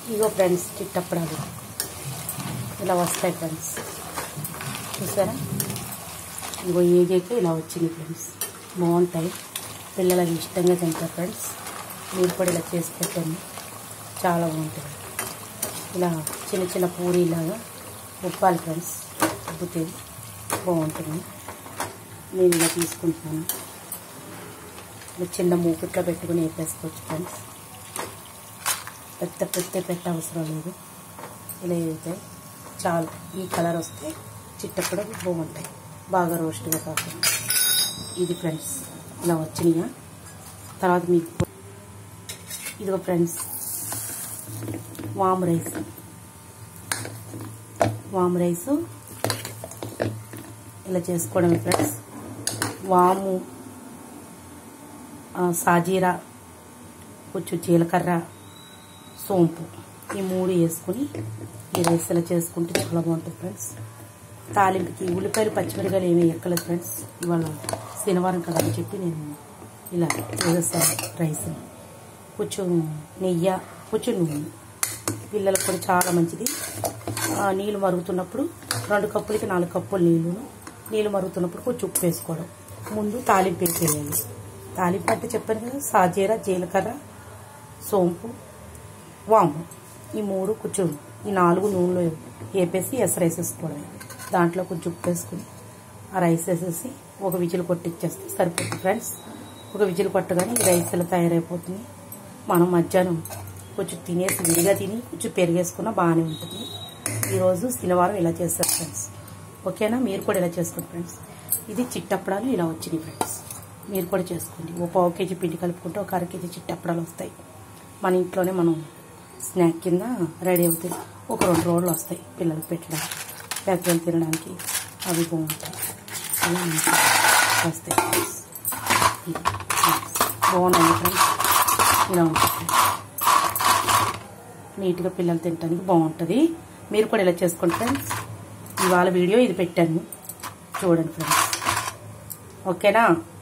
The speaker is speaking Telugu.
ఇగో ఫ్రెండ్స్ చిట్టప్పడాలు ఇలా వస్తాయి ఫ్రెండ్స్ చూసారా ఇగో ఏగైతే ఇలా వచ్చింది ఫ్రెండ్స్ బాగుంటాయి పిల్లలు అవి ఇష్టంగా తింటారు ఫ్రెండ్స్ మీరు కూడా ఇలా చేసి పెట్టండి చాలా బాగుంటుంది ఇలా చిన్న చిన్న పూరీలాగా ఉప్పాలి ఫ్రెండ్స్ ఉప్పితే బాగుంటుంది నేను ఇలా తీసుకుంటున్నాను ఇలా చిన్న మూకుట్లో పెట్టుకుని వేపేసుకోవచ్చు ఫ్రెండ్స్ పెద్ద పెద్ద పెట్ట అవసరం లేదు ఇలా వేస్తే చాలు ఈ కలర్ వస్తే చిట్టప్పుడు బాగుంటాయి బాగా రోస్ట్గా కాకుండా ఇది ఫ్రెండ్స్ ఇలా వచ్చినాయా తర్వాత మీకు ఇదిగో friends warm rice warm rice ఇలా చేసుకోవడమే ఫ్రెండ్స్ వాము ఆ, సాజీరా కొంచెం జీలకర్ర సోంపు ఈ మూడు వేసుకుని ఈ రైస్ ఇలా చేసుకుంటే చాలా బాగుంటుంది ఫ్రెండ్స్ తాలింపుకి ఉల్లిపాయలు పచ్చిమిరకాయలు ఏమీ ఎక్కలేదు ఫ్రెండ్స్ ఇవాళ శనివారం కదా అని చెప్పి నేను ఇలా చేసేస్తాను రైస్ని కొంచెం నెయ్యి కొంచెం నూనె పిల్లలకు కూడా చాలా మంచిది ఆ, నీళ్ళు మరుగుతున్నప్పుడు రెండు కప్పులకి నాలుగు కప్పులు నీళ్ళు నీళ్ళు మరుగుతున్నప్పుడు కొంచెం ఉప్పు వేసుకోవడం ముందు తాలింపు వేసేయాలి తాలింపు అంటే చెప్పాను కదా సాజీరా జీలకర్ర సోంపు వాము ఈ మూడు కొంచెం ఈ నాలుగు నూనెలో వేపేసి ఎస్ రైస్ వేసుకోవడం దాంట్లో కొంచెం ఉప్పు వేసుకుని ఆ రైస్ వేసేసి ఒక విజిల్ కొట్టిచ్చేస్తే సరిపోతుంది ఫ్రెండ్స్ ఒక విజిల్ కొట్టగానే ఈ రైస్ ఇలా తయారైపోతుంది మనం మధ్యాహ్నం కొంచెం తినేసి విడిగా తిని కొంచెం పెరిగేసుకున్నా బాగానే ఉంటుంది ఈరోజు శనివారం ఇలా చేస్తారు ఫ్రెండ్స్ ఓకేనా మీరు కూడా ఇలా చేసుకోండి ఫ్రెండ్స్ ఇది చిట్టప్పడాలు ఇలా వచ్చినాయి ఫ్రెండ్స్ మీరు కూడా చేసుకోండి ఓ పావు కేజీ పిండి కలుపుకుంటే ఒక అర కేజీ చిట్టప్పడాలు వస్తాయి మన ఇంట్లోనే మనం స్నాక్ కింద రెడీ అవుతాయి ఒక రెండు రోజులు వస్తాయి పిల్లలకు పెట్టడానికి పెద్దలు తినడానికి అవి బాగుంటాయి అలా మంచిగా వస్తాయి ఫ్రెండ్స్ ఇది ఫ్రెండ్స్. బాగున్నాయి ఫ్రెండ్స్ ఇలా ఉంటుంది నీట్గా పిల్లలు తినడానికి బాగుంటుంది మీరు కూడా ఇలా చేసుకోండి ఫ్రెండ్స్ ఇవాళ వీడియో ఇది పెట్టాను చూడండి ఫ్రెండ్స్ ఓకేనా